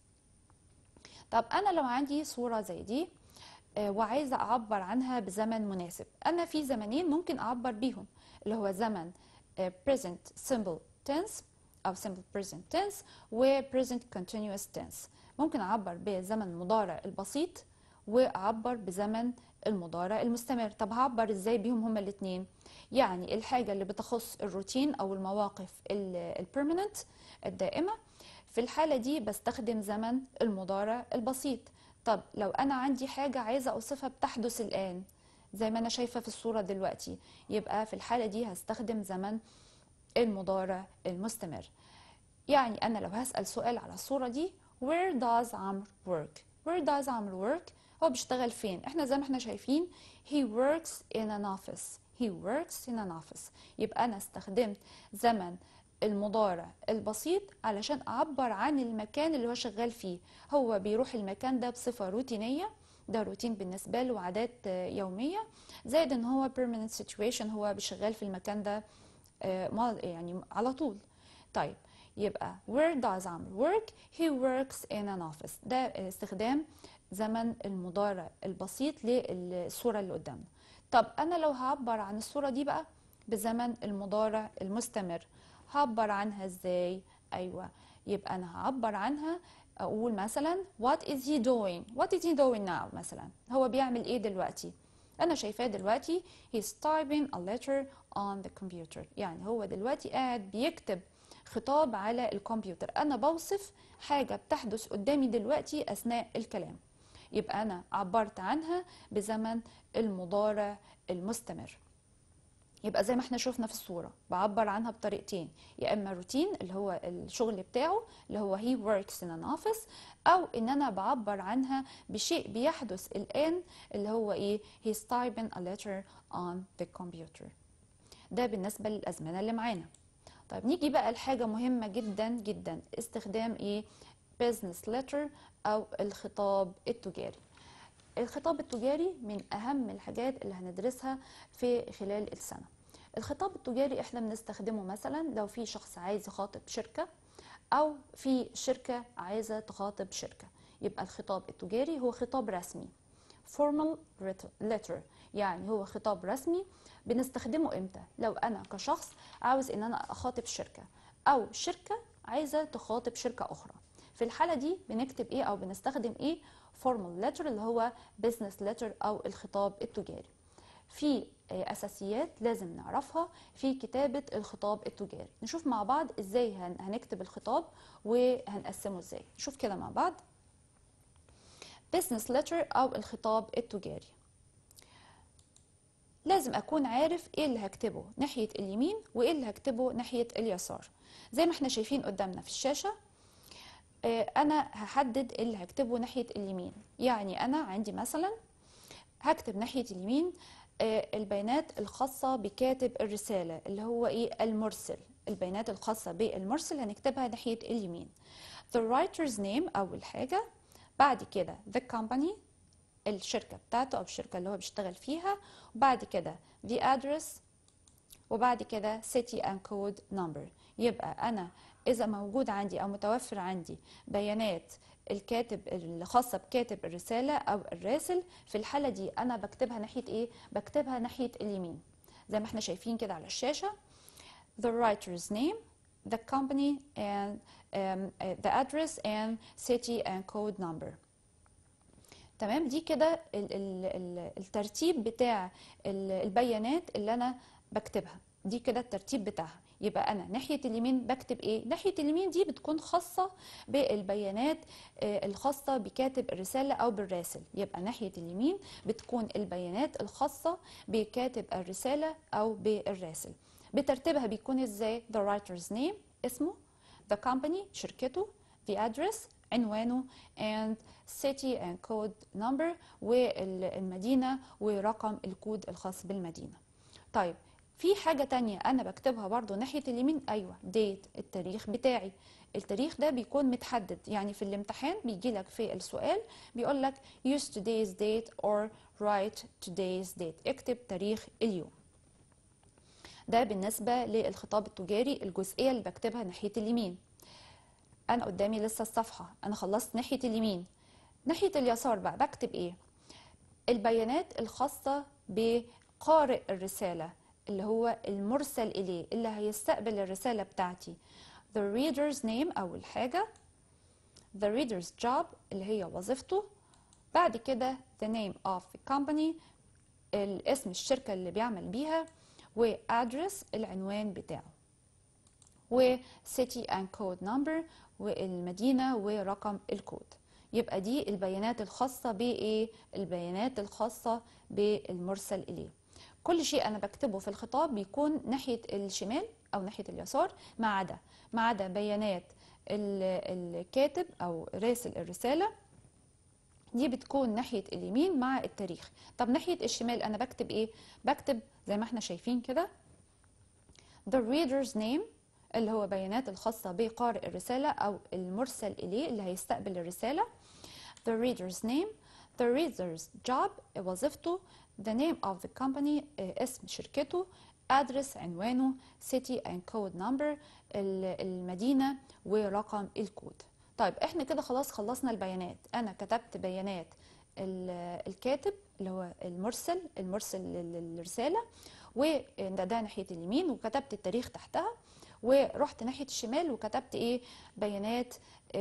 طب أنا لو عندي صورة زي دي وعايزة أعبر عنها بزمن مناسب أنا في زمنين ممكن أعبر بيهم اللي هو زمن present simple tense أو simple present tense و present continuous tense ممكن أعبر بزمن المضارع البسيط وأعبر بزمن المضارع المستمر طب هعبر ازاي بيهم هما الاثنين يعني الحاجة اللي بتخص الروتين أو المواقف البرمننت الدائمة في الحالة دي بستخدم زمن المضارع البسيط طب لو أنا عندي حاجة عايزة أوصفها بتحدث الآن زي ما أنا شايفة في الصورة دلوقتي يبقى في الحالة دي هستخدم زمن المضارع المستمر يعني أنا لو هسأل سؤال على الصورة دي where does عمرو work where does عمرو work هو بيشتغل فين احنا زي ما احنا شايفين he works in an office he works in an office يبقى أنا استخدمت زمن المضارع البسيط علشان أعبر عن المكان اللي هو شغال فيه هو بيروح المكان ده بصفة روتينية ده روتين بالنسبة له عادات يومية زائد ان هو permanent situation هو بيشغال في المكان ده يعني على طول طيب يبقى where does عمرو work he works in an office ده استخدام زمن المضارع البسيط للصورة اللي قدامنا طب أنا لو هعبر عن الصورة دي بقى بزمن المضارع المستمر هعبر عنها ازاي أيوة يبقى أنا هعبر عنها أقول مثلا what is he doing what is he doing now مثلا هو بيعمل إيه دلوقتي أنا شايفاه دلوقتي he's typing a letter on the computer يعني هو دلوقتي قاعد بيكتب خطاب على الكمبيوتر أنا بوصف حاجة بتحدث قدامي دلوقتي أثناء الكلام يبقى أنا عبرت عنها بزمن المضارع المستمر يبقى زي ما احنا شفنا في الصورة بعبر عنها بطريقتين يا اما روتين اللي هو الشغل بتاعه اللي هو he works in an office او ان انا بعبر عنها بشيء بيحدث الان اللي هو ايه he's typing a letter on the computer ده بالنسبة للأزمنة اللي معانا طيب نيجي بقى لحاجة مهمة جدا جدا استخدام ايه business letter او الخطاب التجاري الخطاب التجاري من اهم الحاجات اللي هندرسها في خلال السنه الخطاب التجاري احنا بنستخدمه مثلا لو في شخص عايز يخاطب شركه او في شركه عايزه تخاطب شركه يبقى الخطاب التجاري هو خطاب رسمي formal letter يعني هو خطاب رسمي بنستخدمه امتى لو انا كشخص عاوز ان انا اخاطب شركه او شركه عايزه تخاطب شركه اخرى في الحاله دي بنكتب ايه او بنستخدم ايه formal letter اللي هو business letter او الخطاب التجاري في اساسيات لازم نعرفها في كتابه الخطاب التجاري نشوف مع بعض ازاي هنكتب الخطاب وهنقسمه ازاي نشوف كده مع بعض business letter او الخطاب التجاري لازم اكون عارف ايه اللي هكتبه ناحيه اليمين وايه اللي هكتبه ناحيه اليسار زي ما احنا شايفين قدامنا في الشاشه انا هحدد اللي هكتبه ناحيه اليمين يعني انا عندي مثلا هكتب ناحيه اليمين البيانات الخاصه بكاتب الرساله اللي هو ايه المرسل البيانات الخاصه بالمرسل هنكتبها ناحيه اليمين the writer's name اول حاجه بعد كده the company الشركه بتاعته او الشركه اللي هو بيشتغل فيها وبعد كده the address وبعد كده city and code number يبقى انا اذا موجود عندي او متوفر عندي بيانات الكاتب الخاصه بكاتب الرساله او الراسل في الحاله دي انا بكتبها ناحيه ايه بكتبها ناحيه اليمين زي ما احنا شايفين كده على الشاشه the writer's name the company and um, the address and city and code number تمام دي كده الترتيب بتاع البيانات اللي انا بكتبها دي كده الترتيب بتاعها يبقى انا ناحيه اليمين بكتب ايه ناحيه اليمين دي بتكون خاصه بالبيانات الخاصه بكاتب الرساله او بالراسل يبقى ناحيه اليمين بتكون البيانات الخاصه بكاتب الرساله او بالراسل بترتيبها بيكون ازاي the writer's name اسمه the company شركته the address عنوانه and city and code number والمدينه ورقم الكود الخاص بالمدينه طيب في حاجة تانية أنا بكتبها برضو ناحية اليمين أيوة ديت التاريخ بتاعي التاريخ ده بيكون متحدد يعني في الامتحان بيجي لك في السؤال بيقول لك use today's date or write today's date اكتب تاريخ اليوم ده بالنسبة للخطاب التجاري الجزئية اللي بكتبها ناحية اليمين أنا قدامي لسه الصفحة أنا خلصت ناحية اليمين ناحية اليسار بقى بكتب إيه البيانات الخاصة بقارئ الرسالة اللي هو المرسل إليه اللي هيستقبل الرسالة بتاعتي the reader's name أول حاجة the reader's job اللي هي وظيفته بعد كده the name of the company الاسم الشركة اللي بيعمل بيها و address العنوان بتاعه و city and code number والمدينة ورقم الكود يبقى دي البيانات الخاصة بإيه؟ البيانات الخاصة بالمرسل إليه كل شيء انا بكتبه في الخطاب بيكون ناحيه الشمال او ناحيه اليسار ما عدا ما عدا بيانات الكاتب او راسل الرساله دي بتكون ناحيه اليمين مع التاريخ طب ناحيه الشمال انا بكتب ايه بكتب زي ما احنا شايفين كده the reader's name اللي هو بيانات الخاصة بقارئ الرسالة أو المرسل إليه اللي هيستقبل الرسالة the reader's name the reader's job وظيفته the name of the company اسم شركته address عنوانه city and code number المدينة ورقم الكود طيب احنا كده خلاص خلصنا البيانات انا كتبت بيانات الكاتب اللي هو المرسل المرسل للرسالة وده ده ناحية اليمين وكتبت التاريخ تحتها ورحت ناحية الشمال وكتبت ايه بيانات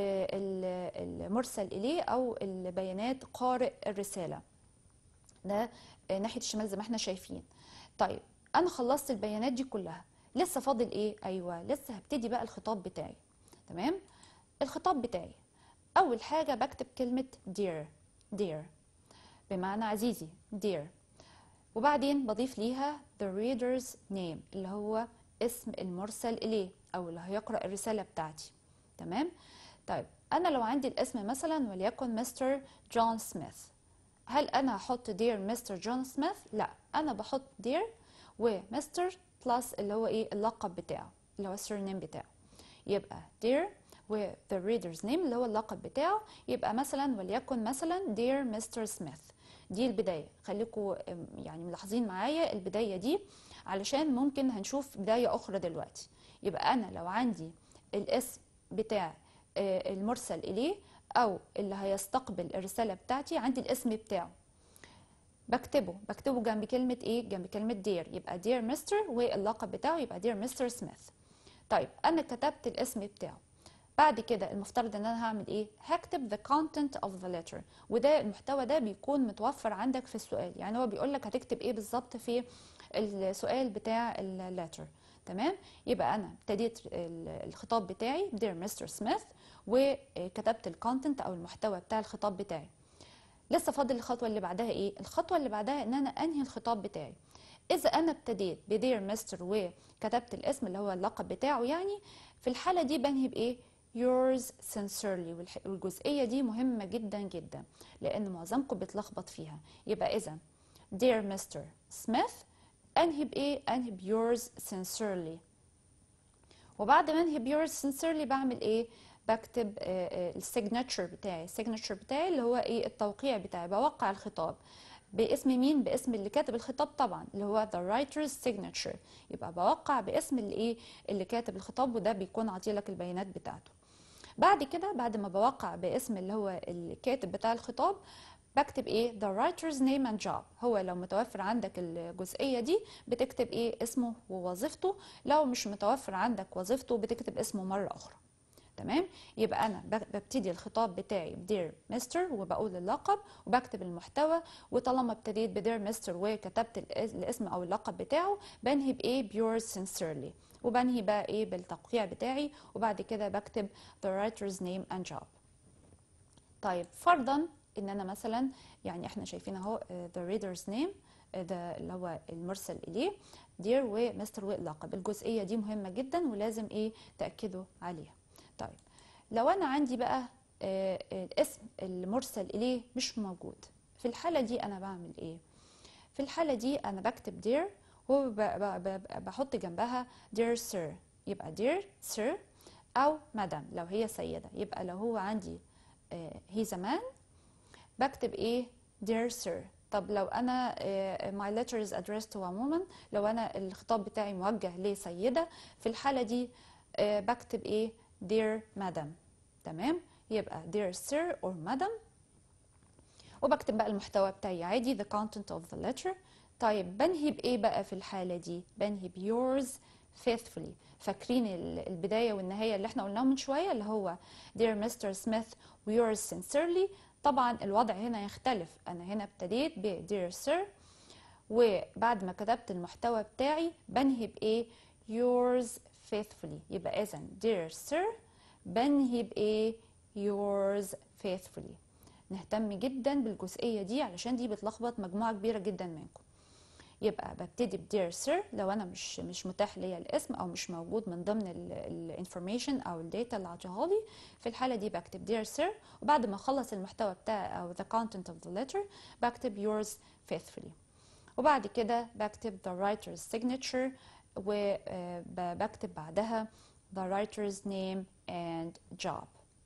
المرسل اليه او البيانات قارئ الرسالة ده ناحيه الشمال زي ما احنا شايفين طيب انا خلصت البيانات دي كلها لسه فاضل ايه ايوه لسه هبتدي بقى الخطاب بتاعي تمام الخطاب بتاعي اول حاجه بكتب كلمه dear dear بمعنى عزيزي dear وبعدين بضيف ليها the reader's name اللي هو اسم المرسل إليه أو اللي هيقرأ الرسالة بتاعتي تمام طيب أنا لو عندي الاسم مثلا وليكن مستر جون سميث هل أنا هحط دير مستر جون سميث؟ لا أنا بحط دير ومستر بلس اللي هو إيه اللقب بتاعه اللي هو السرنيم بتاعه يبقى dear و the reader's name اللي هو اللقب بتاعه يبقى مثلا وليكن مثلا dear Mr. Smith دي البداية خليكم يعني ملاحظين معايا البداية دي علشان ممكن هنشوف بداية أخرى دلوقتي يبقى أنا لو عندي الاسم بتاع آه، المرسل إليه أو اللي هيستقبل الرسالة بتاعتي عندي الاسم بتاعه بكتبه بكتبه جنب كلمة ايه؟ جنب كلمة دير يبقى دير مستر واللقب بتاعه يبقى دير مستر سميث طيب انا كتبت الاسم بتاعه بعد كده المفترض ان انا هعمل ايه هكتب the content of the letter وده المحتوى ده بيكون متوفر عندك في السؤال يعني هو بيقول لك هتكتب ايه بالظبط في السؤال بتاع اللتر تمام يبقى انا ابتديت ال- الخطاب بتاعي dear Mr. سميث وكتبت الكونتنت او المحتوى بتاع الخطاب بتاعي لسه فاضل الخطوه اللي بعدها ايه الخطوه اللي بعدها ان انا انهي الخطاب بتاعي اذا انا ابتديت بدير مستر وكتبت الاسم اللي هو اللقب بتاعه يعني في الحاله دي بنهي بايه yours sincerely والح- والجزئيه دي مهمه جدا جدا لان معظمكم بيتلخبط فيها يبقى اذا dear Mr. Smith انهي بايه انهي ب yours sincerely وبعد ما انهي بيورز سنسيرلي بعمل ايه بكتب السيجنتشر بتاعي السيجنتشر بتاعي اللي هو ايه التوقيع بتاعي بوقع الخطاب باسم مين باسم اللي كاتب الخطاب طبعا اللي هو the writer's signature يبقى بوقع باسم اللي ايه اللي كاتب الخطاب وده بيكون عطيلك البيانات بتاعته بعد كده بعد ما بوقع باسم اللي هو الكاتب بتاع الخطاب بكتب ايه the writer's name and job هو لو متوفر عندك الجزئية دي بتكتب ايه اسمه ووظيفته لو مش متوفر عندك وظيفته بتكتب اسمه مرة اخرى تمام يبقى انا ب- ببتدي الخطاب بتاعي بدير مستر وبقول اللقب وبكتب المحتوى وطالما ابتديت بدير مستر وكتبت الإس- الاسم او اللقب بتاعه بنهي بايه بيورز sincerely وبنهي بقى ايه بالتوقيع بتاعي وبعد كده بكتب the writer's name and job طيب فرضا ان انا مثلا يعني احنا شايفين اهو آه، the reader's name آه، ده اللي هو المرسل اليه دير ومستر واللقب الجزئيه دي مهمه جدا ولازم ايه تاكدوا عليها طيب لو انا عندي بقى آه، آه، الاسم المرسل اليه مش موجود في الحاله دي انا بعمل ايه في الحاله دي انا بكتب دير وبحط جنبها dear sir يبقى dear sir او مدام لو هي سيده يبقى لو هو عندي آه، he's a man بكتب ايه dear sir طب لو انا آه، my letter is addressed to a woman لو انا الخطاب بتاعي موجه لسيده في الحاله دي آه، بكتب ايه dear madam تمام يبقى dear sir or madam وبكتب بقى المحتوى بتاعي عادي the content of the letter طيب بنهي بايه بقى في الحاله دي بنهي ب yours faithfully فاكرين ال- البدايه والنهايه اللي احنا قلناهم من شويه اللي هو dear Mr. Smith yours sincerely طبعا الوضع هنا يختلف انا هنا ابتديت ب dear sir وبعد ما كتبت المحتوى بتاعي بنهي بايه yours faithfully يبقى اذا dear sir بنهي بايه yours faithfully نهتم جدا بالجزئيه دي علشان دي بتلخبط مجموعه كبيره جدا منكم يبقى ببتدي بدير سير لو انا مش مش متاح ليا الاسم او مش موجود من ضمن الانفورميشن او الداتا اللي عطيها لي في الحاله دي بكتب دير سير وبعد ما اخلص المحتوى بتاعي او the content of the letter بكتب yours faithfully وبعد كده بكتب the writer's signature وبكتب بعدها the writer's name and job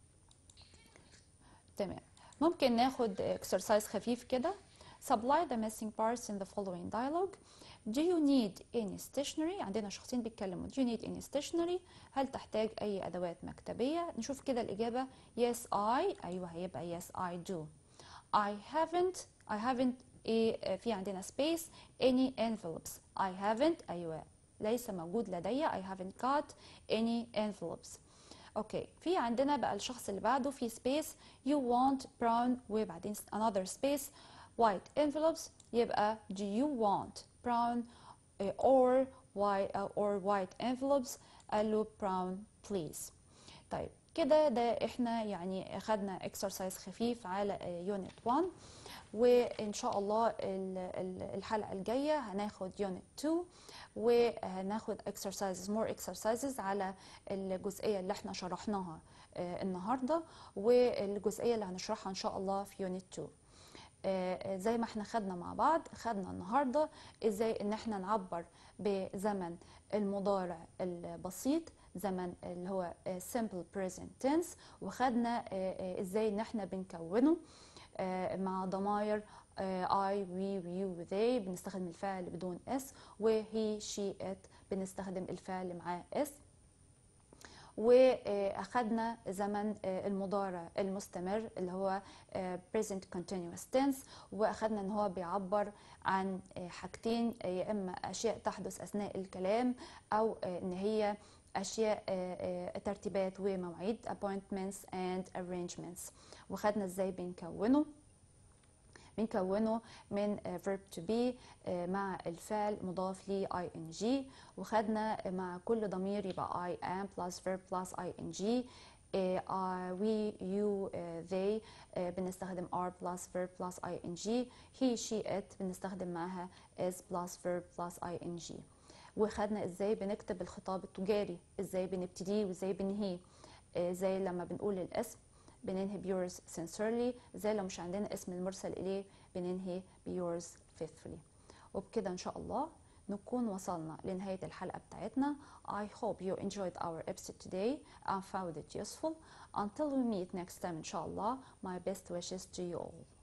تمام ممكن ناخد exercise خفيف كده supply the missing parts in the following dialogue do you need any stationery عندنا شخصين بيتكلموا do you need any stationery هل تحتاج أي أدوات مكتبية نشوف كده الإجابة yes I أيوة هيبقى yes I do I haven't I haven't إيه في عندنا space any envelopes I haven't أيوة ليس موجود لدي I haven't got any envelopes اوكي في عندنا بقى الشخص اللي بعده في space you want brown وبعدين another space white envelopes يبقى do you want brown uh, or white uh, or white envelopes قال له brown please طيب كده ده احنا يعني خدنا exercise خفيف على يونت 1 وان شاء الله ال- ال- الحلقه الجايه هناخد يونت 2 وهناخد exercises more exercises على الجزئيه اللي احنا شرحناها آه، النهارده والجزئيه اللي هنشرحها ان شاء الله في يونت 2 آه، زي ما احنا خدنا مع بعض خدنا النهارده ازاي ان احنا نعبر بزمن المضارع البسيط زمن اللي هو آه، simple present tense وخدنا آه، آه، ازاي ان احنا بنكونه آه، مع ضماير آه، I, we, we و they بنستخدم الفعل بدون s و he, she, it بنستخدم الفعل معاه s واخدنا زمن آه، المضارع المستمر اللي هو آه، present continuous tense واخدنا ان هو بيعبر عن آه، حاجتين آه، يا اما اشياء تحدث اثناء الكلام او آه، ان هي اشياء آه، آه، ترتيبات ومواعيد appointments and arrangements وخدنا ازاي بنكونه بنكونه من آه، verb to be آه، مع الفعل مضاف ل ing وخدنا مع كل ضمير يبقى I am plus verb plus ing آه، are we you آه، they آه، بنستخدم are plus verb plus ing he she it بنستخدم معاها is plus verb plus ing وخدنا ازاي بنكتب الخطاب التجاري ازاي بنبتديه وازاي بنهيه آه، زي لما بنقول الاسم بننهي بيورز sincerely زي لو مش عندنا اسم المرسل إليه بننهي بيورز faithfully وبكده إن شاء الله نكون وصلنا لنهاية الحلقة بتاعتنا I hope you enjoyed our episode today and found it useful until we meet next time إن شاء الله my best wishes to you all